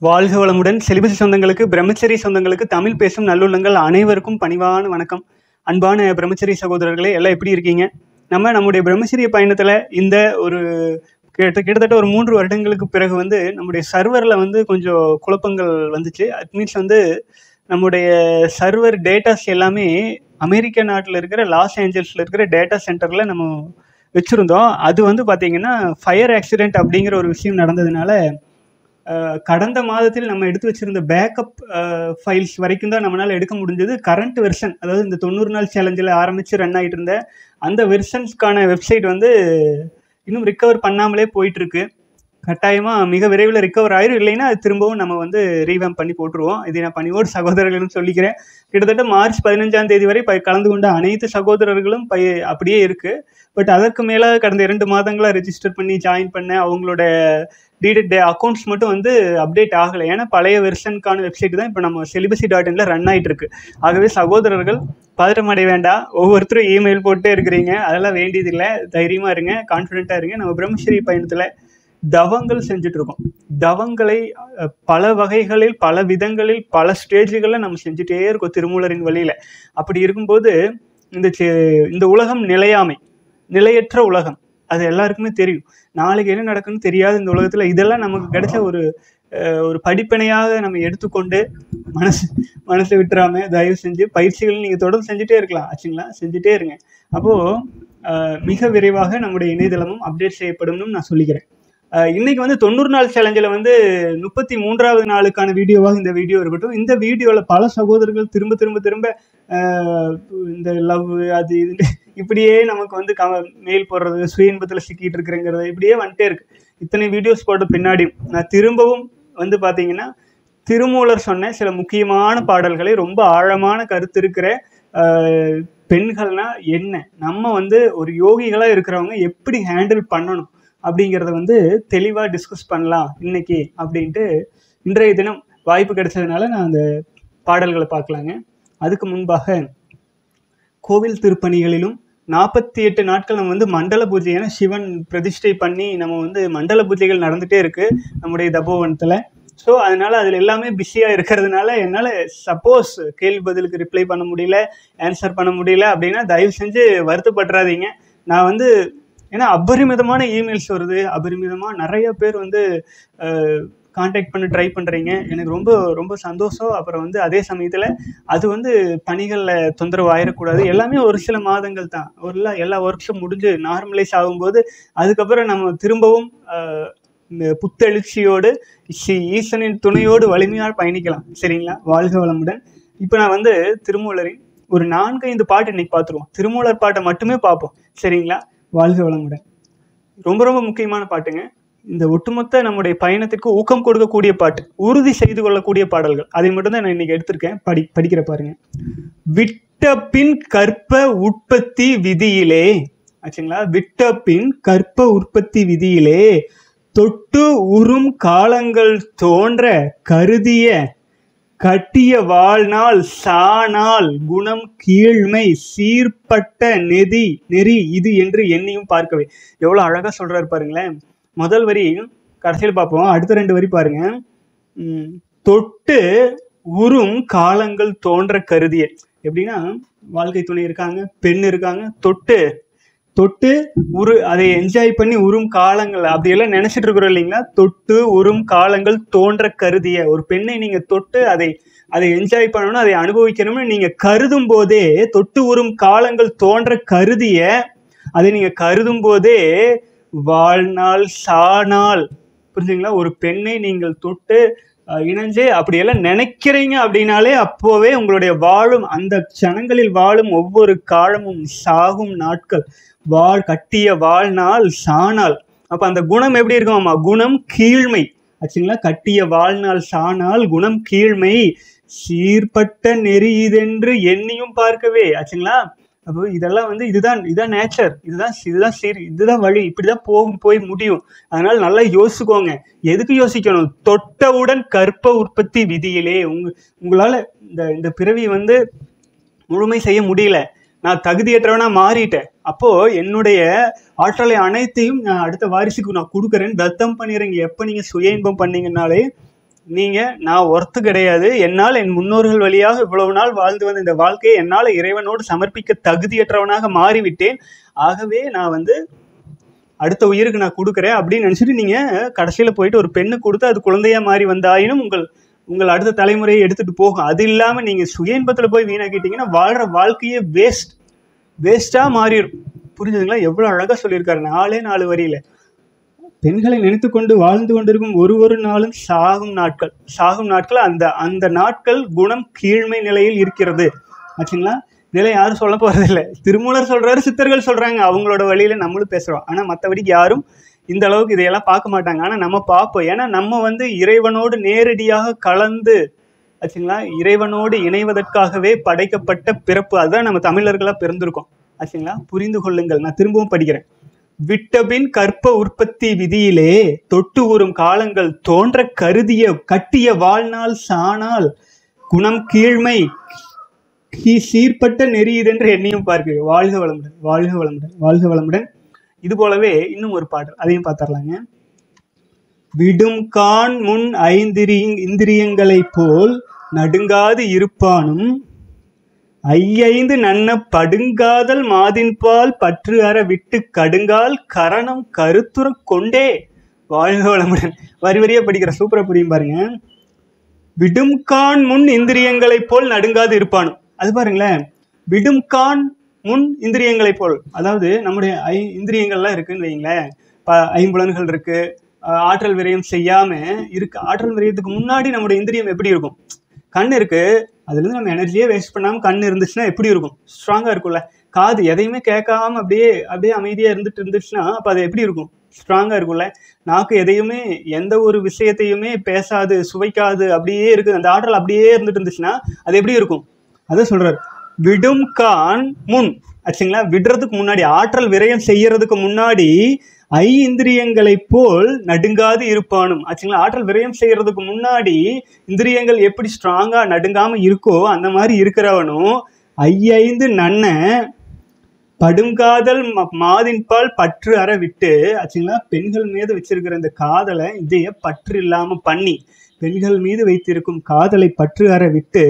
வாழ்க வளமுடன் செலிபசி சொந்தங்களுக்கு பிரம்மச்சரி சொந்தங்களுக்கு தமிழ் பேசும் நல்லுள்ளங்கள் அனைவருக்கும் பணிவான வணக்கம் அன்பான பிரம்மச்சரி சகோதரர்களே எல்லாம் எப்படி இருக்கீங்க நம்ம நம்முடைய பிரம்மச்சரிய பயணத்தில் இந்த ஒரு கிட்ட கிட்டத்தட்ட ஒரு மூன்று வருடங்களுக்கு பிறகு வந்து நம்முடைய சர்வரில் வந்து கொஞ்சம் குழப்பங்கள் வந்துச்சு அட் மீன்ஸ் வந்து நம்முடைய சர்வர் டேட்டாஸ் எல்லாமே அமெரிக்க நாட்டில் இருக்கிற லாஸ் ஏஞ்சல்ஸில் இருக்கிற டேட்டா சென்டரில் நம்ம வச்சுருந்தோம் அது வந்து பார்த்திங்கன்னா ஃபயர் ஆக்சிடென்ட் அப்படிங்கிற ஒரு விஷயம் நடந்ததுனால அஹ், கடந்த மாதத்தில் நம்ம எடுத்து வச்சிருந்த பேக்கப் ஃபைல்ஸ் வரைக்கும் தான் நம்மளால் எடுக்க முடிஞ்சது கரண்ட் வெர்ஷன் அதாவது இந்த தொண்ணூறு நாள் சேலஞ்சில் ஆரம்பித்து ரன் ஆகிட்டு இருந்த அந்த வெர்ஷன்ஸ்க்கான வெப்சைட் வந்து இன்னும் ரிக்கவர் பண்ணாமலே போயிட்டுருக்கு கட்டாயமாக மிக விரைவில் ரிக்கவர் ஆயிரும் இல்லைன்னா அது திரும்பவும் நம்ம வந்து ரீவேம் பண்ணி போட்டுருவோம் இதை நான் பணிவோடு சகோதரர்களும் சொல்லிக்கிறேன் கிட்டத்தட்ட மார்ச் பதினஞ்சாம் தேதி வரை ப கலந்து கொண்ட அனைத்து சகோதரர்களும் பை அப்படியே இருக்குது பட் அதற்கு மேலே கடந்த இரண்டு மாதங்களாக ரெஜிஸ்டர் பண்ணி ஜாயின் பண்ண அவங்களோட டீடெட் அக்கௌண்ட்ஸ் மட்டும் வந்து அப்டேட் ஆகலை ஏன்னா பழைய வெர்ஷனுக்கான வெப்சைட் தான் இப்போ நம்ம செலிபசி டாட் இன்ல ரன் ஆகிட்டு இருக்கு ஆகவே சகோதரர்கள் பதட்டம் அடைய வேண்டாம் ஒவ்வொருத்தரும் இமெயில் போட்டே இருக்கிறீங்க அதெல்லாம் வேண்டியதில்லை தைரியமாக இருங்க கான்ஃபிடென்ட்டாக இருங்க நம்ம பிரம்மஸ்ரீ பயணத்தில் தவங்கள் செஞ்சுட்டு இருக்கோம் தவங்களை அஹ், பல வகைகளில் பல விதங்களில் பல ஸ்டேஜ்களில் நம்ம செஞ்சுட்டே இருக்கோம் திருமூலரின் வழியில் அப்படி இருக்கும்போது இந்த செ- இந்த உலகம் நிலையாமை நிலையற்ற உலகம் அது எல்லாருக்குமே தெரியும் நாளைக்கு என்ன நடக்குன்னு தெரியாது இந்த உலகத்தில் இதெல்லாம் நமக்கு கிடைச்ச ஒரு அஹ், ஒரு படிப்பினையாக நம்ம எடுத்துக்கொண்டு மனசு மனசை விட்டுறாம தயவு செஞ்சு பயிற்சிகள் நீங்கள் தொடர்ந்து செஞ்சுட்டே இருக்கலாம் ஆச்சுங்களா செஞ்சுட்டே இருங்க அப்போது மிக விரைவாக நம்முடைய இணையதளமும் அப்டேட் செய்யப்படும்னு நான் சொல்லிக்கிறேன் அஹ், இன்னைக்கு வந்து தொண்ணூறு நாள் சேலஞ்சில் வந்து முப்பத்தி மூன்றாவது நாளுக்கான வீடியோவாக இந்த வீடியோ இருக்கட்டும் இந்த வீடியோவில் பல சகோதரர்கள் திரும்ப திரும்ப திரும்ப அஹ், இந்த லவ் அது இது இப்படியே நமக்கு வந்து க மெயில் போடுறது சுய இன்பத்தில் சிக்கிட்டு இருக்கிறேங்கிறது இப்படியே வந்துட்டே இருக்கு இத்தனை வீடியோஸ் போட்ட பின்னாடி நான் திரும்பவும் வந்து பார்த்தீங்கன்னா திருமூலர் சொன்ன சில முக்கியமான பாடல்களை ரொம்ப ஆழமான கருத்து இருக்கிற அஹ், பெண்கள்னா என்ன நம்ம வந்து ஒரு யோகிகளாக இருக்கிறவங்க எப்படி ஹேண்டில் பண்ணணும் அப்படிங்கிறத வந்து தெளிவாக டிஸ்கஸ் பண்ணலாம் இன்னைக்கு அப்படின்ட்டு இன்றைய தினம் வாய்ப்பு கிடைச்சதுனால நான் அந்த பாடல்களை பார்க்கலாங்க அதுக்கு முன்பாக கோவில் திருப்பணிகளிலும் நாற்பத்தி எட்டு நாட்கள் நம்ம வந்து மண்டல பூஜை ஏன்னா சிவன் பிரதிஷ்டை பண்ணி நம்ம வந்து மண்டல பூஜைகள் நடந்துகிட்டே இருக்கு நம்முடைய தபோவனத்தில் ஸோ அதனால அதில் எல்லாமே பிஸியாக இருக்கிறதுனால என்னால் சப்போஸ் கேள்வி பதிலுக்கு ரிப்ளை பண்ண முடியல ஆன்சர் பண்ண முடியல அப்படின்னா தயவு செஞ்சு வருத்தப்படுறாதீங்க நான் வந்து ஏன்னா அபரிமிதமான இமெயில்ஸ் வருது அபரிமிதமாக நிறைய பேர் வந்து காண்டாக்ட் பண்ண ட்ரை பண்ணுறீங்க எனக்கு ரொம்ப ரொம்ப சந்தோஷம் அப்புறம் வந்து அதே சமயத்தில் அது வந்து பணிகளில் தொந்தரவு ஆயிடக்கூடாது எல்லாமே ஒரு சில மாதங்கள் தான் ஒரு எல்லா- எல்லா ஒர்க்ஸும் முடிஞ்சு நார்மலைஸ் ஆகும்போது அதுக்கப்புறம் நம்ம திரும்பவும் ஆஹ், இந்த புத்தெழுச்சியோடு ஸ்ரீ ஈசனின் துணையோடு வலிமையால் பயணிக்கலாம் சரிங்களா வாழ்க வளமுடன் இப்போ நான் வந்து திருமூலரின் ஒரு நான்கு ஐந்து பாட்டு இன்னைக்கு பார்த்துருவோம் திருமூலர் பாட்டை மட்டுமே பார்ப்போம் சரிங்களா வாழ்க வளமுடன் ரொம்ப ரொம்ப முக்கியமான பாட்டுங்க இந்த ஒட்டுமொத்த நம்முடைய பயணத்திற்கு ஊக்கம் கொடுக்கக்கூடிய பாட்டு உறுதி செய்து கொள்ளக்கூடிய பாடல்கள் அதை மட்டும் தான் நான் இன்னைக்கு எடுத்திருக்கேன் படி படிக்கிற பாருங்க விட்ட பின் கற்ப உற்பத்தி விதியிலே ஆச்சுங்களா விட்ட பின் கற்ப உற்பத்தி விதியிலே தொட்டு உறும் காலங்கள் தோன்ற கருதிய கட்டிய வாழ்நாள் சானால் குணம் கீழ்மை சீர்பட்ட நெதி நெறி இது என்று எண்ணியும் பார்க்கவே எவ்வளோ அழகா சொல்றாரு பாருங்களேன் முதல் வரி கடைசியில் பார்ப்போம் அடுத்த ரெண்டு வரி பாருங்க உம், தொட்டு உறும் காலங்கள் தோன்ற கருதிய எப்படின்னா வாழ்க்கை துணை இருக்காங்க பெண் இருக்காங்க தொட்டு தொட்டு உரு அதை என்ஜாய் பண்ணி உறும் காலங்கள் அப்படியெல்லாம் நினைச்சிட்டு இருக்கிறோம் இல்லைங்களா தொட்டு உறும் காலங்கள் தோன்ற கருதிய ஒரு பெண்ணை நீங்க தொட்டு அதை அதை என்ஜாய் பண்ணணும் அதை அனுபவிக்கணும்னு நீங்க கருதும் போதே தொட்டு உறும் காலங்கள் தோன்ற கருதிய அதை நீங்க கருதும் போதே வாழ்நாள் சாநாள் புரிஞ்சுங்களா ஒரு பெண்ணை நீங்கள் தொட்டு அஹ், இணைஞ்சு அப்படியெல்லாம் நினைக்கிறீங்க அப்படின்னாலே அப்போவே உங்களுடைய வாழும் அந்த க்ஷணங்களில் வாழும் ஒவ்வொரு காலமும் சாகும் நாட்கள் வாழ் கட்டிய வாழ்நாள் சானால் அப்ப அந்த குணம் எப்படி இருக்குமாமா குணம் கீழ்மை ஆச்சுங்களா கட்டிய வாழ்நாள் சானால் குணம் கீழ்மை சீர்பட்ட நெறி இதென்று எண்ணியும் பார்க்கவே ஆச்சுங்களா அப்போ இதெல்லாம் வந்து இதுதான் இதுதான் நேச்சர் இதுதான் இதுதான் சீர் இதுதான் வழி இப்படிதான் போகும் போய் முடியும் அதனால நல்லா யோசிச்சுக்கோங்க எதுக்கு யோசிக்கணும் தொட்டவுடன் கற்ப உற்பத்தி விதியிலே உங்க உங்களால இந்த இந்த பிறவி வந்து முழுமை செய்ய முடியல நான் தகுதியற்றவனா மாறிட்டேன் அப்போ என்னுடைய ஆற்றலை அனைத்தையும் நான் அடுத்த வாரிசுக்கு நான் கொடுக்குறேன்னு தத்தம் பண்ணிடுறீங்க எப்போ நீங்க சுய இன்பம் பண்ணீங்கன்னாலே நீங்க நான் ஒர்த்து கிடையாது என்னால் என் முன்னோர்கள் வழியாக இவ்வளவு நாள் வாழ்ந்து வந்த இந்த வாழ்க்கையை என்னால் இறைவனோடு சமர்ப்பிக்க தகுதியற்றவனாக மாறிவிட்டேன் ஆகவே நான் வந்து அடுத்த உயிருக்கு நான் கொடுக்குறேன் அப்படின்னு நினச்சிட்டு நீங்கள் கடைசியில் போயிட்டு ஒரு பெண்ணு கொடுத்து அது குழந்தையா மாறி வந்தாயினும் உங்கள் உங்கள் அடுத்த தலைமுறையை எடுத்துட்டு போகும் அது இல்லாமல் நீங்கள் சுய இன்பத்தில் போய் வீணாக்கிட்டீங்கன்னா வாழ்கிற வாழ்க்கையே வேஸ்ட் வேஸ்ட்டாக மாறிடும் புரிஞ்சுதுங்களா எவ்வளோ அழகாக சொல்லியிருக்காரு நாலே நாலு வரியில பெண்களை நினைத்து கொண்டு வாழ்ந்து கொண்டிருக்கும் ஒரு ஒரு நாளும் சாகும் நாட்கள் சாகும் நாட்கள் அந்த அந்த நாட்கள் குணம் கீழ்மை நிலையில் இருக்கிறது ஆச்சுங்களா இதெல்லாம் யாரும் சொல்ல போறதில்லை திருமூலர் சொல்றாரு சித்தர்கள் சொல்றாங்க அவங்களோட வழியில நம்மளும் பேசுறோம் ஆனா மற்றபடிக்கு யாரும் இந்த அளவுக்கு இதையெல்லாம் பார்க்க மாட்டாங்க ஆனா நம்ம பார்ப்போம் ஏன்னா நம்ம வந்து இறைவனோடு நேரடியாக கலந்து ஆச்சுங்களா இறைவனோடு இணைவதற்காகவே படைக்கப்பட்ட பிறப்பு அதுதான் நம்ம தமிழர்களா பிறந்திருக்கோம் ஆச்சுங்களா புரிந்து கொள்ளுங்கள் நான் திரும்பவும் படிக்கிறேன் விட்டபின் கற்ப உற்பத்தி விதியிலே தொட்டு ஊறும் காலங்கள் தோன்ற கருதிய கட்டிய வாழ்நாள் சானால் குணம் கீழ்மை கீ சீர்பட்ட நெறியுதென்று எண்ணியும் பார்க்க வாழ்க வளமுடன் வாழ்க வளமுடன் வாழ்க வளமுடன் இது போலவே இன்னும் ஒரு பாடல் அதையும் பார்த்துடலாங்க விடும் கான் முன் ஐந்திரி இந்திரியங்களைப் போல் நடுங்காது இருப்பானும் ஐயைந்து நன்ன படுங்காதல் மாதின்பால் பற்று அற விட்டு கடுங்கால் கரணம் கருத்துற கொண்டே வாழ்க வளமுடன் வரி வரியா படிக்கிற சூப்பரா புரியும் பாருங்க விடும் கான் முன் இந்திரியங்களைப் போல் நடுங்காது இருப்பானும் அது பாருங்களேன் விடும் கான் முன் இந்திரியங்களைப் போல் அதாவது நம்முடைய ஐ இந்திரியங்கள்லாம் இருக்குன்னு வைங்களேன் ப- ஐம்புலன்கள் இருக்கு அஹ் ஆற்றல் விரயம் செய்யாம இருக்கு ஆற்றல் விரயத்துக்கு முன்னாடி நம்முடைய இந்திரியம் எப்படி இருக்கும் கண் இருக்கு அதுல இருந்து நம்ம எனர்ஜியே வேஸ்ட் பண்ணாம கண் இருந்துச்சுன்னா எப்படி இருக்கும் ஸ்ட்ராங்கா இருக்கும்ல காது எதையுமே கேட்காம அப்படியே அப்படியே அமைதியா இருந்துட்டு இருந்துச்சுன்னா அப்ப அது எப்படி இருக்கும் ஸ்ட்ராங்கா இருக்கும்ல நாக்கு எதையுமே எந்த ஒரு விஷயத்தையுமே பேசாது சுவைக்காது அப்படியே இருக்கு அந்த ஆற்றல் அப்படியே இருந்துட்டு இருந்துச்சுன்னா அது எப்படி இருக்கும் அதான் சொல்றாரு விடும் கான் முன் ஆச்சுங்களா விடுறதுக்கு முன்னாடி ஆற்றல் விரயம் செய்யறதுக்கு முன்னாடி ஐ இந்திரியங்களைப் போல் நடுங்காது இருப்பானும் ஆச்சுங்களா ஆற்றல் விரயம் செய்யறதுக்கு முன்னாடி இந்திரியங்கள் எப்படி ஸ்ட்ராங்கா நடுங்காம இருக்கோ அந்த மாதிரி இருக்கிறவனும் ஐயைந்து நன்ன படுங்காதல் ம- மாதின்பால் பற்று அற விட்டு ஆச்சுங்களா பெண்கள் மீது வச்சிருக்கிற இந்த காதலை இதைய பற்று இல்லாம பண்ணி பெண்கள் மீது வைத்திருக்கும் காதலை பற்று அற விட்டு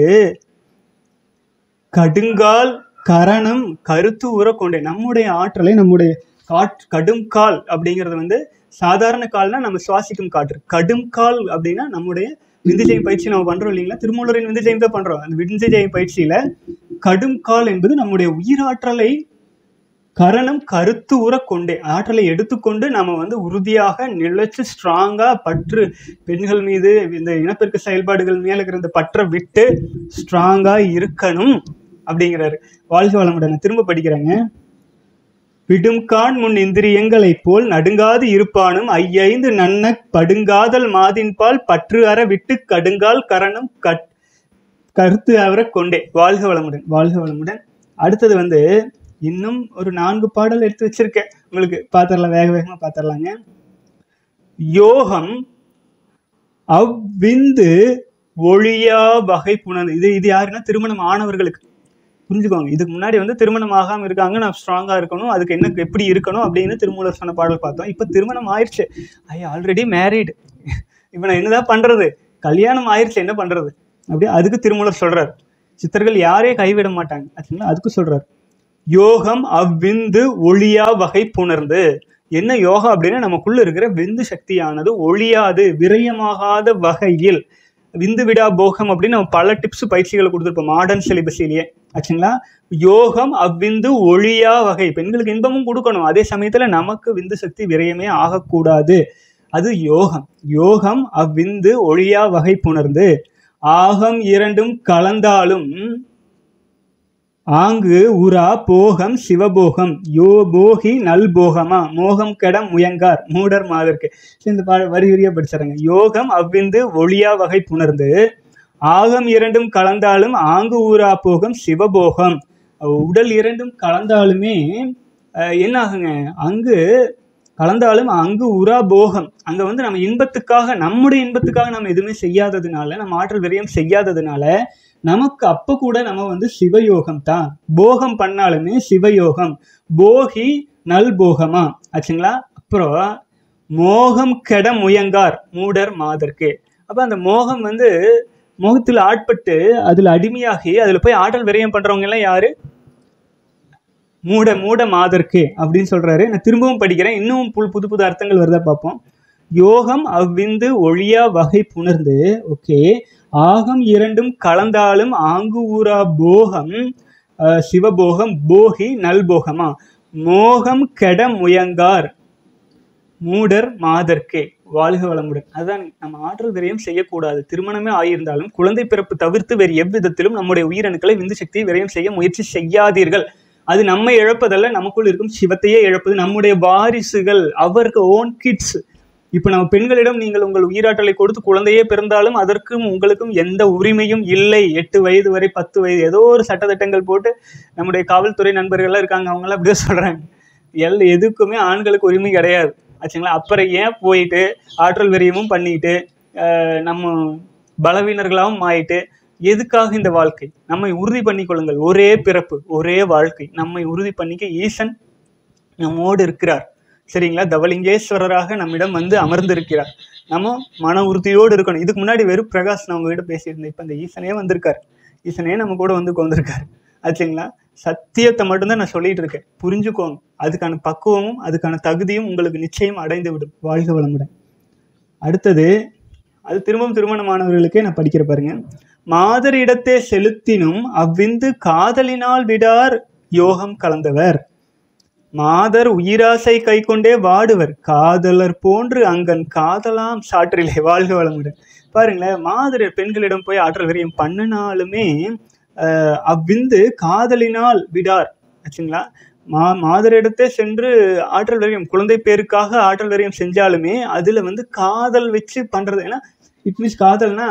கடுங்கால் கரணம் கருத்து உற கொண்டே நம்முடைய ஆற்றலை நம்முடைய காட் கடும் கால் அப்படிங்கிறது வந்து சாதாரண கால்னா நம்ம சுவாசிக்கும் காற்று கடும் கால் அப்படின்னா நம்முடைய விந்துஜெயம் பயிற்சி நம்ம பண்றோம் இல்லைங்களா திருமூலரின் விந்துஜெயம் தான் பண்றோம் அந்த விந்துஜெயம் பயிற்சியில கடும் கால் என்பது நம்முடைய உயிராற்றலை கரணம் கருத்து உற கொண்டே ஆற்றலை எடுத்துக்கொண்டு நாம வந்து உறுதியாக நிலைச்சு ஸ்ட்ராங்கா பற்று பெண்கள் மீது இந்த இனப்பெருக்க செயல்பாடுகள் மேல இருக்கிற இந்த பற்றை விட்டு ஸ்ட்ராங்கா இருக்கணும் அப்படிங்கிறாரு வாழ்க வளமுடன் நான் திரும்ப படிக்கிறேங்க விடும்கான் முன் இந்திரியங்களைப் போல் நடுங்காது இருப்பானும் ஐயைந்து நன்ன படுங்காதல் மாதின்பால் பற்று அற விட்டு கடுங்கால் கரணம் கட் கருத்து அவர கொண்டே வாழ்க வளமுடன் வாழ்க வளமுடன் அடுத்தது வந்து இன்னும் ஒரு நான்கு பாடல் எடுத்து வச்சிருக்கேன் உங்களுக்கு பார்த்துடலாம் வேக வேகமா பார்த்துடலாங்க யோகம் அவ்விந்து ஒழியா வகை புணர்ந்து இது இது யாருன்னா திருமணம் ஆனவர்களுக்கு புரிஞ்சுக்கோங்க இதுக்கு முன்னாடி வந்து திருமணம் ஆகாம இருக்காங்க நான் ஸ்ட்ராங்கா இருக்கணும் அதுக்கு என்ன எப்படி இருக்கணும் அப்படின்னு திருமூலர் சொன்ன பாடல் பார்த்தோம் இப்போ திருமணம் ஆயிடுச்சு ஐ ஆல்ரெடி மேரீடு இப்போ நான் என்னதான் பண்றது கல்யாணம் ஆயிடுச்சு என்ன பண்றது அப்படி அதுக்கு திருமூலர் சொல்றாரு சித்தர்கள் யாரையும் கைவிட மாட்டாங்க ஆச்சுங்களா அதுக்கு சொல்றாரு யோகம் அவ்விந்து ஒளியா வகை புணர்ந்து என்ன யோகா அப்படின்னா நமக்குள்ள இருக்கிற விந்து சக்தியானது ஒழியாது விரயமாகாத வகையில் விந்து விடா போகம் அப்படின்னு நம்ம பல டிப்ஸ் பயிற்சிகளை கொடுத்துருப்போம் மாடர்ன் சிலிபஸிலேயே ஆச்சுங்களா யோகம் அவ்விந்து ஒழியா வகை பெண்களுக்கு இன்பமும் கொடுக்கணும் அதே சமயத்துல நமக்கு விந்து சக்தி விரயமே ஆகக்கூடாது அது யோகம் யோகம் அவ்விந்து ஒழியா வகை புணர்ந்து ஆகம் இரண்டும் கலந்தாலும் ஆங்கு உரா போகம் சிவபோகம் யோ போகி நல் போகமா மோகம் கெடம் முயங்கார் மூடர் மாதர்க்கு சரி, இந்த பா- வரி வரியா படிச்சிடுறேங்க யோகம் அவ்விந்து ஒளியா வகை புணர்ந்து ஆகம் இரண்டும் கலந்தாலும் ஆங்கு ஊரா போகம் சிவபோகம் உடல் இரண்டும் கலந்தாலுமே அஹ், என்ன ஆகுங்க அங்கு கலந்தாலும் அங்கு உரா போகம் அங்க வந்து நம்ம இன்பத்துக்காக நம்முடைய இன்பத்துக்காக நம்ம எதுவுமே செய்யாததுனால நம்ம ஆற்றல் விரயம் செய்யாததுனால நமக்கு அப்ப கூட நம்ம வந்து சிவயோகம் தான் போகம் பண்ணாலுமே சிவயோகம் போகி நல் போகமா ஆச்சுங்களா அப்புறம் மோகம் கெட முயங்கார் மூடர் மாதர்க்கு அப்ப அந்த மோகம் வந்து மோகத்தில் ஆட்பட்டு அதுல அடிமையாகி அதுல போய் ஆற்றல் விரயம் பண்றவங்க எல்லாம் யாரு மூட மூட மாதர்க்கு அப்படின்னு சொல்றாரு நான் திரும்பவும் படிக்கிறேன் இன்னும் புது புது புது அர்த்தங்கள் வருதா பார்ப்போம் யோகம் அவ்விந்து ஒழியா வகை புணர்ந்து ஓகே ஆகம் இரண்டும் கலந்தாலும் ஆங்கு ஊரா போகம் அஹ், சிவபோகம் போகி நல்போகமா மோகம் கெட முயங்கார் மூடர் மாதர்க்கே வாழ்க வளமுடன் அதுதான் நம்ம ஆற்றல் விரயம் செய்யக்கூடாது திருமணமே ஆகியிருந்தாலும் குழந்தை பிறப்பு தவிர்த்து வேறு எவ்விதத்திலும் நம்முடைய உயிரணுக்களை விந்து சக்தியை விரயம் செய்ய முயற்சி செய்யாதீர்கள் அது நம்மை இழப்பதல்ல நமக்குள் இருக்கும் சிவத்தையே இழப்பது நம்முடைய வாரிசுகள் அவருக்கு ஓன் கிட்ஸ் இப்போ நம்ம பெண்களிடம் நீங்கள் உங்கள் உயிராற்றலை கொடுத்து குழந்தையே பிறந்தாலும் அதற்கும் உங்களுக்கும் எந்த உரிமையும் இல்லை எட்டு வயது வரை பத்து வயது ஏதோ ஒரு சட்டத்திட்டங்கள் போட்டு நம்முடைய காவல்துறை நண்பர்கள்லாம் இருக்காங்க அவங்களாம் அப்படியே சொல்றாங்க எல் எதுக்குமே ஆண்களுக்கு உரிமை கிடையாது ஆச்சுங்களா அப்புறம் ஏன் போயிட்டு ஆற்றல் விரயமும் பண்ணிட்டு அஹ், நம்ம பலவீனர்களாகவும் ஆயிட்டு எதுக்காக இந்த வாழ்க்கை நம்மை உறுதி பண்ணிக்கொள்ளுங்கள் ஒரே பிறப்பு ஒரே வாழ்க்கை நம்மை உறுதி பண்ணிக்க ஈசன் நம்மோடு இருக்கிறார் சரிங்களா தவலிங்கேஸ்வரராக நம்மிடம் வந்து அமர்ந்திருக்கிறார் நம்ம மன உறுதியோடு இருக்கணும் இதுக்கு முன்னாடி வெறும் பிரகாஷ் நான் உங்ககிட்ட பேசியிருந்தேன் இப்போ இந்த ஈசனே வந்திருக்கார் ஈசனே நம்ம கூட வந்து உட்காந்துருக்காரு ஆச்சுங்களா சத்தியத்தை மட்டும்தான் நான் சொல்லிட்டு இருக்கேன் புரிஞ்சுக்கோங்க அதுக்கான பக்குவமும் அதுக்கான தகுதியும் உங்களுக்கு நிச்சயம் அடைந்து விடும் வாழ்க வளமுடன் அடுத்தது அது திரும்பவும் திருமணமானவர்களுக்கே நான் படிக்கிற பாருங்க மாதர் இடத்தே செலுத்தினும் அவ்விந்து காதலினால் விடார் யோகம் கலந்தவர் மாதர் உயிராசை கை கொண்டே வாடுவர் காதலர் போன்று அங்கன் காதலாம் சாற்றிலே வாழ்க வளமுடன் பாருங்களேன் மாதர் பெண்களிடம் போய் ஆற்றல் விரயம் பண்ணினாலுமே ஆஹ், அவ்விந்து காதலினால் விடார் ஆச்சுங்களா மா மாதரிடத்தே சென்று ஆற்றல் விரயம் குழந்தை பேருக்காக ஆற்றல் விரயம் செஞ்சாலுமே அதுல வந்து காதல் வச்சு பண்றது ஏன்னா இட் மீன்ஸ் காதல்னா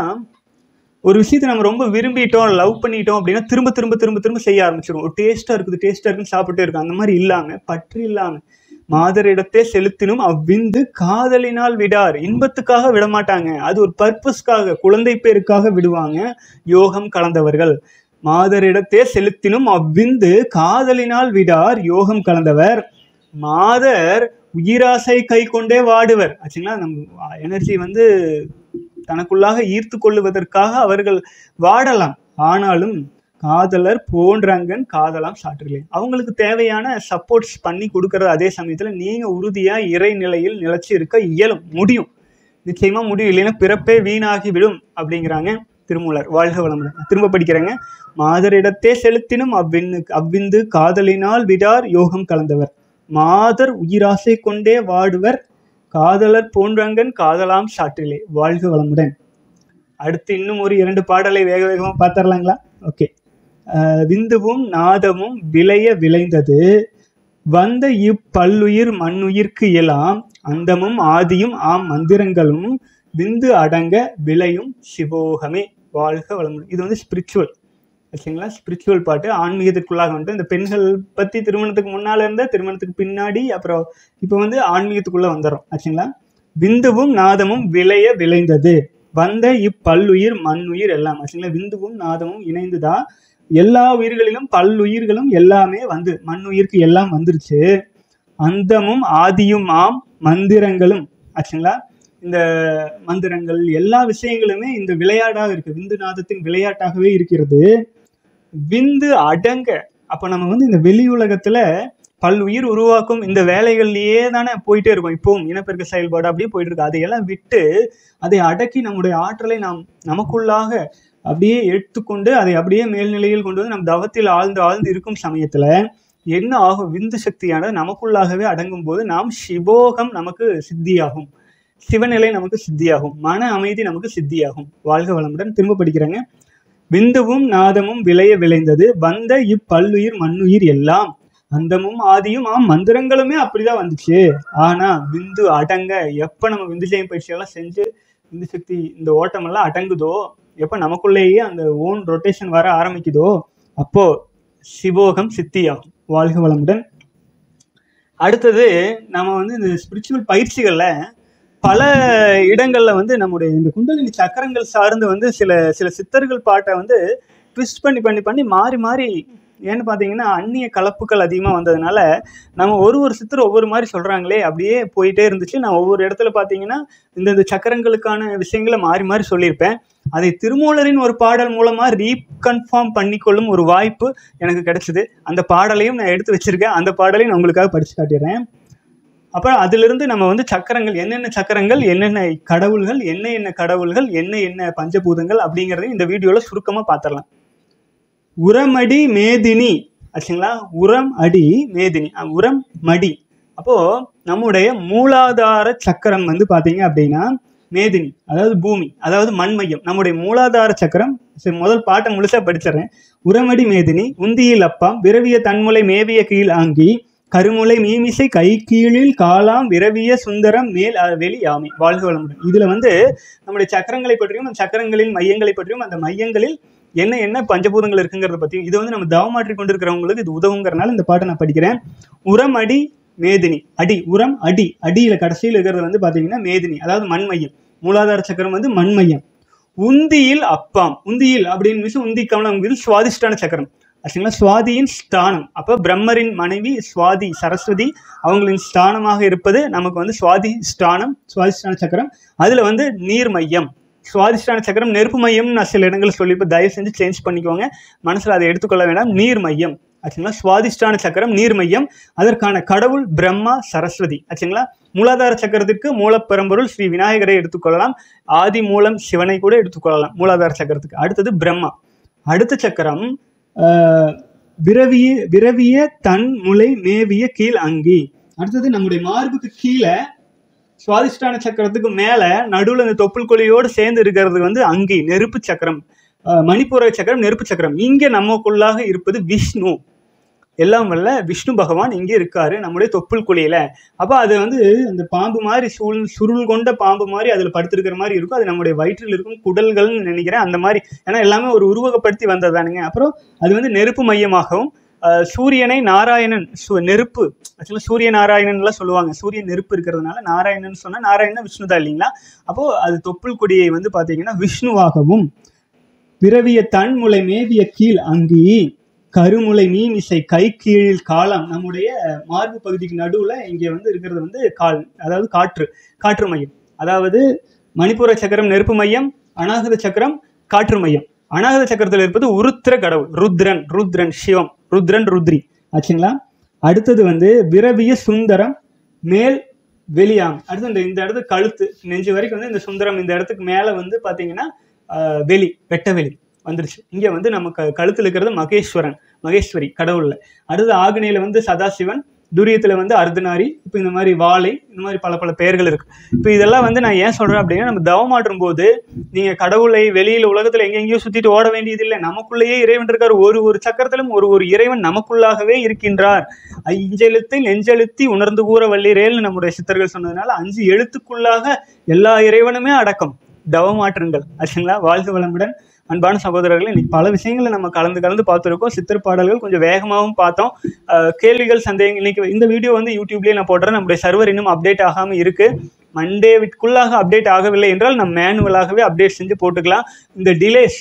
ஒரு விஷயத்தை நம்ம ரொம்ப விரும்பிட்டோம் லவ் பண்ணிட்டோம் அப்படின்னா திரும்ப திரும்ப திரும்ப திரும்ப செய்ய ஆரம்பிச்சிடும் ஒரு டேஸ்டா இருக்குது டேஸ்டா இருக்குன்னு சாப்பிட்டே இருக்கும் அந்த மாதிரி இல்லாம பற்று இல்லாம மாதரிடத்தே செலுத்தினும் அவ்விந்து காதலினால் விடார் இன்பத்துக்காக விட மாட்டாங்க அது ஒரு பர்பஸ்க்காக குழந்தை பேருக்காக விடுவாங்க யோகம் கலந்தவர்கள் மாதரிடத்தே செலுத்தினும் அவ்விந்து காதலினால் விடார் யோகம் கலந்தவர் மாதர் உயிராசை கை கொண்டே வாடுவர் ஆச்சுங்களா நம்ம எனர்ஜி வந்து தனக்குள்ளாக ஈர்த்து கொள்ளுவதற்காக அவர்கள் வாடலாம் ஆனாலும் காதலர் போன்றங்கன் காதலாம் சாற்றுகளே அவங்களுக்கு தேவையான சப்போர்ட்ஸ் பண்ணி கொடுக்கறது அதே சமயத்துல நீங்க உறுதியா இறை நிலையில் நிலைச்சு இருக்க இயலும் முடியும் நிச்சயமா முடியும் இல்லைன்னா பிறப்பே வீணாகி விடும் அப்படிங்கிறாங்க திருமூலர் வாழ்க வளமுடன் திரும்ப படிக்கிறேங்க மாதரிடத்தே செலுத்தினும் அவ்வின்னு அவ்விந்து காதலினால் விடார் யோகம் கலந்தவர் மாதர் உயிராசை கொண்டே வாடுவர் காதலர் போன்றங்கன் காதலாம் சாற்றிலே வாழ்க வளமுடன் அடுத்து இன்னும் ஒரு இரண்டு பாடலை வேக வேகமா பார்த்தரலாங்களா ஓகே விந்துவும் நாதமும் விளைய விளைந்தது வந்த இப்பல்லுயிர் மண்ணுயிர்க்கு எல்லாம் அந்தமும் ஆதியும் ஆம் மந்திரங்களும் விந்து அடங்க விளையும் சிவோகமே வாழ்க வளமுடன் இது வந்து ஸ்பிரிச்சுவல் ஓகேங்களா ஸ்பிரிச்சுவல் பாட்டு ஆன்மீகத்திற்குள்ளாக வந்துட்டு இந்த பெண்கள் பத்தி திருமணத்துக்கு முன்னால இருந்த திருமணத்துக்கு பின்னாடி அப்புறம் இப்போ வந்து ஆன்மீகத்துக்குள்ள வந்துடும் ஆச்சுங்களா விந்துவும் நாதமும் விளைய விளைந்தது வந்த இப்பல்லுயிர் மண்ணுயிர் எல்லாம் ஆச்சுங்களா விந்துவும் நாதமும் இணைந்துதான் எல்லா உயிர்களிலும் பல்லுயிர்களும் எல்லாமே வந்து மண்ணுயிருக்கு எல்லாம் வந்துருச்சு அந்தமும் ஆதியும் ஆம் மந்திரங்களும் ஆச்சுங்களா இந்த மந்திரங்கள் எல்லா விஷயங்களுமே இந்த விளையாடாக இருக்கு விந்து நாதத்தின் விளையாட்டாகவே இருக்கிறது விந்து அடங்க அப்ப நம்ம வந்து இந்த வெளி உலகத்துல பல்லுயிர் உருவாக்கும் இந்த வேலைகள்லயே தானே போயிட்டே இருக்கும் இப்பவும் இனப்பெருக்க செயல்பாடு அப்படியே போயிட்டு இருக்கு அதையெல்லாம் விட்டு அதை அடக்கி நம்முடைய ஆற்றலை நாம் நமக்குள்ளாக அப்படியே எடுத்துக்கொண்டு அதை அப்படியே மேல்நிலையில் கொண்டு வந்து நம் தவத்தில் ஆழ்ந்து ஆழ்ந்து இருக்கும் சமயத்துல என்ன ஆகும் விந்து சக்தியானது நமக்குள்ளாகவே அடங்கும் போது நாம் சிவோகம் நமக்கு சித்தியாகும் சிவநிலை நமக்கு சித்தியாகும் மன அமைதி நமக்கு சித்தியாகும் வாழ்க வளமுடன் திரும்ப படிக்கிறேங்க விந்துவும் நாதமும் விளைய விளைந்தது வந்த இப்பல்லுயிர் மண்ணுயிர் எல்லாம் அந்தமும் ஆதியும் ஆம் மந்திரங்களுமே அப்படிதான் வந்துச்சு ஆனா விந்து அடங்க எப்ப நம்ம விந்து செய்யும் பயிற்சியெல்லாம் செஞ்சு விந்து சக்தி இந்த ஓட்டம் எல்லாம் அடங்குதோ எப்ப நமக்குள்ளேயே அந்த ஓன் ரொட்டேஷன் வர ஆரம்பிக்குதோ அப்போ சிவோகம் சித்தியாகும் வாழ்க வளமுடன் அடுத்தது நம்ம வந்து இந்த ஸ்பிரிச்சுவல் பயிற்சிகள்ல பல இடங்கள்ல வந்து நம்முடைய இந்த குண்டலினி சக்கரங்கள் சார்ந்து வந்து சில சில சித்தர்கள் பாட்டை வந்து ட்விஸ்ட் பண்ணி பண்ணி பண்ணி மாறி மாறி ஏன்னு பார்த்தீங்கன்னா அந்நிய கலப்புகள் அதிகமாக வந்ததுனால நம்ம ஒரு ஒரு சித்தர் ஒவ்வொரு மாதிரி சொல்கிறாங்களே அப்படியே போயிட்டே இருந்துச்சு நான் ஒவ்வொரு இடத்துல பார்த்தீங்கன்னா இந்த இந்த சக்கரங்களுக்கான விஷயங்களை மாறி மாறி சொல்லியிருப்பேன் அதை திருமூலரின் ஒரு பாடல் மூலமாக ரீகன்ஃபார்ம் பண்ணிக்கொள்ளும் ஒரு வாய்ப்பு எனக்கு கிடைச்சிது அந்த பாடலையும் நான் எடுத்து வச்சிருக்கேன் அந்த பாடலையும் நான் உங்களுக்காக படித்து காட்டிடுறேன் அப்புறம் அதிலிருந்து நம்ம வந்து சக்கரங்கள் என்னென்ன சக்கரங்கள் என்னென்ன கடவுள்கள் என்ன என்ன கடவுள்கள் என்ன என்ன பஞ்சபூதங்கள் அப்படிங்கிறதையும் இந்த வீடியோவில் சுருக்கமாக பார்த்துடலாம் உரமடி மேதினி ஆச்சுங்களா உரம் அடி மேதினி அஹ் உரம் மடி அப்போது நம்முடைய மூலாதார சக்கரம் வந்து பார்த்தீங்க அப்படின்னா மேதினி அதாவது பூமி அதாவது மண்மையம் நம்முடைய மூலாதார சக்கரம் சரி முதல் பாட்டை முழுசா படிச்சிடுறேன் உரமடி மேதினி உந்தியில் அப்பாம் விரவிய தன்முலை மேவிய கீழ் ஆங்கி கருமுலை மீமிசை கை கீழில் காலாம் விரவிய சுந்தரம் மேல் அ- வெளி யாமை வாழ்க வளமுடன் இதுல வந்து நம்முடைய சக்கரங்களை பற்றியும் அந்த சக்கரங்களின் மையங்களை பற்றியும் அந்த மையங்களில் என்ன என்ன பஞ்சபூதங்கள் இருக்குங்கிறத பற்றியும் இது வந்து நம்ம தவமாற்றி கொண்டிருக்கிறவங்களுக்கு இது உதவுங்கிறனால இந்த பாட்டை நான் படிக்கிறேன் உரம் அடி மேதினி அடி உரம் அடி அடியில கடைசியில் இருக்கிறது வந்து பாத்தீங்கன்னா மேதினி அதாவது மண்மையம் மூலாதார சக்கரம் வந்து மண்மையம் உந்தியில் அப்பாம் உந்தியில் அப்படின்னு மீன்ஸ் உந்தி கவனம் இது சுவாதிஷ்டான சக்கரம் ஆக்சுவலா சுவாதியின் ஸ்தானம் அப்போ பிரம்மரின் மனைவி சுவாதி சரஸ்வதி அவங்களின் ஸ்தானமாக இருப்பது நமக்கு வந்து சுவாதி ஸ்தானம் சுவாதிஷ்டான சக்கரம் அதுல வந்து நீர் மையம் சுவாதிஷ்டான சக்கரம் நெருப்பு மையம்னு நான் சில இடங்களில் சொல்லி இப்போ தயவு செஞ்சு சேஞ்ச் பண்ணிக்கோங்க மனசுல அதை எடுத்துக்கொள்ள வேண்டாம் நீர் மையம் ஆச்சுங்களா சுவாதிஷ்டான சக்கரம் நீர் மையம் அதற்கான கடவுள் பிரம்மா சரஸ்வதி ஆச்சுங்களா மூலாதார சக்கரத்திற்கு மூலப்பெரும்பொருள் ஸ்ரீ விநாயகரை எடுத்துக்கொள்ளலாம் ஆதி மூலம் சிவனை கூட எடுத்துக்கொள்ளலாம் மூலாதார சக்கரத்துக்கு அடுத்தது பிரம்மா அடுத்த சக்கரம் ஆஹ், விரவிய விரவிய தன் முலை மேவிய கீழ் அங்கி அடுத்தது நம்முடைய மார்புக்கு கீழே சுவாதிஷ்டான சக்கரத்துக்கு மேல நடுவுல இந்த தொப்புள் கொலியோடு சேர்ந்து இருக்கிறது வந்து அங்கி நெருப்பு சக்கரம் ஆஹ், மணிப்பூர சக்கரம் நெருப்பு சக்கரம் இங்க நமக்குள்ளாக இருப்பது விஷ்ணு எல்லாம் வல்ல விஷ்ணு பகவான் இங்கே இருக்காரு நம்முடைய தொப்புள் குழியில அப்போ அது வந்து அந்த பாம்பு மாதிரி சூழ் சுருள் கொண்ட பாம்பு மாதிரி அதில் படுத்திருக்கிற மாதிரி இருக்கும் அது நம்முடைய வயிற்றில் இருக்கும் குடல்கள்னு நினைக்கிறேன் அந்த மாதிரி ஏன்னா எல்லாமே ஒரு உருவகப்படுத்தி வந்ததானுங்க அப்புறம் அது வந்து நெருப்பு மையமாகவும் ஆஹ், சூரியனை நாராயணன் சு- நெருப்பு ஆக்சுவலாக சூரிய நாராயணன்லாம் சொல்லுவாங்க சூரியன் நெருப்பு இருக்கிறதுனால நாராயணன் சொன்னால் நாராயணன் விஷ்ணு தான் இல்லைங்களா அப்போ அது தொப்புள் கொடியை வந்து பார்த்தீங்கன்னா விஷ்ணுவாகவும் பிறவிய தன்முலை மேவிய கீழ் அங்கி கருமுலை மீமிசை கை கீழில் காலம் நம்முடைய மார்பு பகுதிக்கு நடுவுல இங்கே வந்து இருக்கிறது வந்து கால் அதாவது காற்று காற்று மையம் அதாவது மணிப்புர சக்கரம் நெருப்பு மையம் அநாகத சக்கரம் காற்று மையம் அநாகத சக்கரத்தில் இருப்பது உருத்திர கடவுள் ருத்ரன் ருத்ரன் சிவம் ருத்ரன் ருத்ரி ஆச்சுங்களா அடுத்தது வந்து விரவிய சுந்தரம் மேல் வெளியாம் அடுத்து இந்த இந்த இடத்து கழுத்து நெஞ்சு வரைக்கும் வந்து இந்த சுந்தரம் இந்த இடத்துக்கு மேலே வந்து பார்த்தீங்கன்னா ஆஹ், வெளி வெட்ட வெளி வந்துருச்சு இங்கே வந்து நமக்கு கழுத்தில் இருக்கிறது மகேஸ்வரன் மகேஸ்வரி கடவுளில் அடுத்து ஆக்னியில் வந்து சதாசிவன் துரியத்தில் வந்து அர்த்தநாரி இப்போ இந்த மாதிரி வாழை இந்த மாதிரி பல பல பெயர்கள் இருக்கு இப்போ இதெல்லாம் வந்து நான் ஏன் சொல்கிறேன் அப்படின்னா நம்ம தவமாற்றும் போது நீங்கள் கடவுளை வெளியில் உலகத்தில் எங்கெங்கேயோ சுற்றிட்டு ஓட வேண்டியதில்லை நமக்குள்ளேயே இறைவன் இருக்கார் ஒரு ஒரு சக்கரத்திலும் ஒரு ஒரு இறைவன் நமக்குள்ளாகவே இருக்கின்றார் அஞ்செழுத்தை நெஞ்செழுத்தி உணர்ந்து கூற வல்லீரேல்னு நம்முடைய சித்தர்கள் சொன்னதுனால அஞ்சு எழுத்துக்குள்ளாக எல்லா இறைவனுமே அடக்கம் தவமாற்றுங்கள் ஆச்சுங்களா வாழ்க வளமுடன் அன்பான சகோதரர்களே இன்னைக்கு பல விஷயங்களை நம்ம கலந்து கலந்து பார்த்துருக்கோம் சித்தர் பாடல்கள் கொஞ்சம் வேகமாகவும் பார்த்தோம் அஹ் கேள்விகள் சந்தேகம் இன்னைக்கு இந்த வீடியோ வந்து யூடியூப்லேயே நான் போடுறேன் நம்முடைய சர்வர் இன்னும் அப்டேட் ஆகாமல் இருக்கு மண்டேவிற்குள்ளாக அப்டேட் ஆகவில்லை என்றால் நம்ம மேனுவலாகவே அப்டேட் செஞ்சு போட்டுக்கலாம் இந்த டிலேஸ்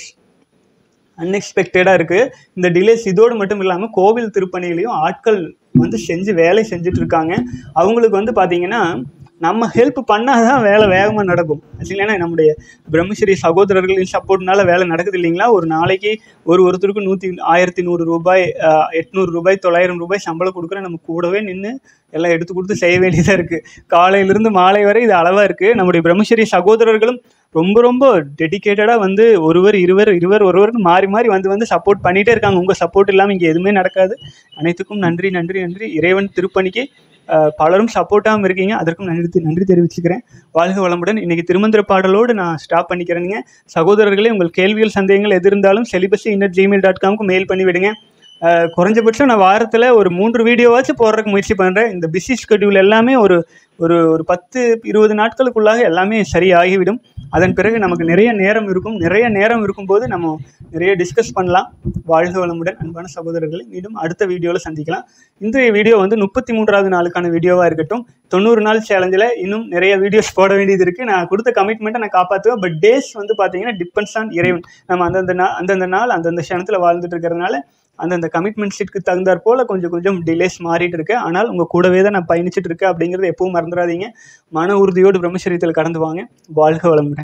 அன்எக்ஸ்பெக்டடாக இருக்குது இந்த டிலேஸ் இதோடு மட்டும் இல்லாமல் கோவில் திருப்பணிகளையும் ஆட்கள் வந்து செஞ்சு வேலை செஞ்சுட்டு இருக்காங்க அவங்களுக்கு வந்து பார்த்தீங்கன்னா நம்ம ஹெல்ப் பண்ணாதான் வேலை வேகமாக நடக்கும் இல்லைன்னா நம்முடைய பிரம்மஸ்ரீ சகோதரர்களின் சப்போர்ட்னால வேலை நடக்குது இல்லைங்களா ஒரு நாளைக்கு ஒரு ஒருத்தருக்கு நூற்றி ஆயிரத்தி நூறு ரூபாய் ஆஹ், எட்நூறு ரூபாய் தொள்ளாயிரம் ரூபாய் சம்பளம் கொடுக்குற நம்ம கூடவே நின்று எல்லாம் எடுத்து கொடுத்து செய்ய வேண்டியதாக இருக்குது காலையிலிருந்து மாலை வரை இது அளவாக இருக்குது நம்முடைய பிரம்மஸ்ரீ சகோதரர்களும் ரொம்ப ரொம்ப டெடிகேட்டடாக வந்து ஒருவர் இருவர் இருவர் ஒருவர்னு மாறி மாறி வந்து வந்து சப்போர்ட் பண்ணிகிட்டே இருக்காங்க உங்கள் சப்போர்ட் இல்லாமல் இங்கே எதுவுமே நடக்காது அனைத்துக்கும் நன்றி நன்றி நன்றி இறைவன் திருப்பணிக்கு அஹ், பலரும் சப்போர்ட்டாகவும் இருக்கீங்க அதற்கும் நன்றி தெ- நன்றி தெரிவிச்சுக்கிறேன் வாழ்க வளமுடன் இன்னைக்கு திருமந்திர பாடலோடு நான் ஸ்டாப் பண்ணிக்கிறேனுங்க சகோதரர்களே உங்கள் கேள்விகள் சந்தேகங்கள் எது இருந்தாலும் செலிபஸி இன்னட் ஜிமெயில் டாட் காம்க்கு மெயில் பண்ணி விடுங்க அஹ், குறைஞ்சபட்சம் நான் வாரத்தில் ஒரு மூன்று வீடியோவாச்சும் போடுறதுக்கு முயற்சி பண்ணுறேன் இந்த பிஸி ஸ்கெடியூல் எல்லாமே ஒரு ஒரு ஒரு பத்து இருபது நாட்களுக்குள்ளாக எல்லாமே சரியாகிவிடும் அதன் பிறகு நமக்கு நிறைய நேரம் இருக்கும் நிறைய நேரம் இருக்கும்போது நம்ம நிறைய டிஸ்கஸ் பண்ணலாம் வாழ்க வளமுடன் அன்பான சகோதரர்களை மீண்டும் அடுத்த வீடியோவில் சந்திக்கலாம் இன்றைய வீடியோ வந்து முப்பத்தி மூன்றாவது நாளுக்கான வீடியோவாக இருக்கட்டும் தொண்ணூறு நாள் சேலஞ்சில் இன்னும் நிறைய வீடியோஸ் போட வேண்டியது இருக்குது நான் கொடுத்த கமிட்மெண்ட்டை நான் காப்பாற்றுவேன் பட் டேஸ் வந்து பார்த்தீங்கன்னா டிபெண்ட்ஸ் ஆன் இறைவன் நம்ம அந்தந்த நாள் அந்தந்த நாள் அந்தந்த க்ஷணத்தில் வாழ்ந்துட்டு இருக்கிறதுனால அந்தந்த கமிட்மெண்ட் ஷீட்டுக்கு தகுந்தாற் போல் கொஞ்சம் கொஞ்சம் டிலேஸ் மாறிட்டு இருக்கு ஆனால் உங்கள் கூடவே தான் நான் பயணிச்சுட்டு இருக்கேன் அப்படிங்கிறத எப்பவும் மறந்துடாதீங்க மன உறுதியோடு பிரம்மச்சரியத்தில் கடந்து வாங்க வாழ்க வளமுடன்